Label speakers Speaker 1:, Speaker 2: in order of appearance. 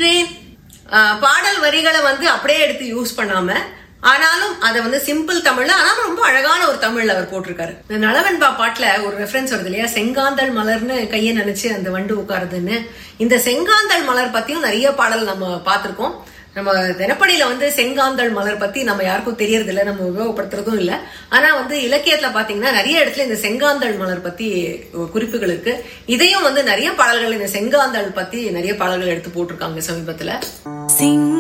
Speaker 1: நின்றேன் ஆஹ் பாடல் வரிகளை வந்து அப்படியே எடுத்து யூஸ் பண்ணாம ஆனாலும் அதை வந்து சிம்பிள் தமிழ்ல ஆனாலும் ரொம்ப அழகான ஒரு தமிழ்ல அவர் போட்டிருக்காரு இந்த நலவன்பா பாட்டுல ஒரு ரெஃபரன்ஸ் வருது இல்லையா செங்காந்தள் மலர்னு கையை நினைச்சு அந்த வண்டு உட்காருதுன்னு இந்த செங்காந்தள் மலர் பத்தியும் நிறைய பாடல் நம்ம பார்த்திருக்கோம் நம்ம தினப்படியில வந்து செங்காந்தள் மலர் பத்தி நம்ம யாருக்கும் தெரியறது இல்ல நம்ம உபயோகப்படுத்துறதும் இல்ல ஆனா வந்து இலக்கியத்துல பாத்தீங்கன்னா நிறைய இடத்துல இந்த செங்காந்தள் மலர் பத்தி குறிப்புகள் இருக்கு இதையும் வந்து நிறைய பாடல்கள் இந்த செங்காந்தள் பத்தி நிறைய பாடல்கள் எடுத்து போட்டிருக்காங்க சமீபத்துல
Speaker 2: Sing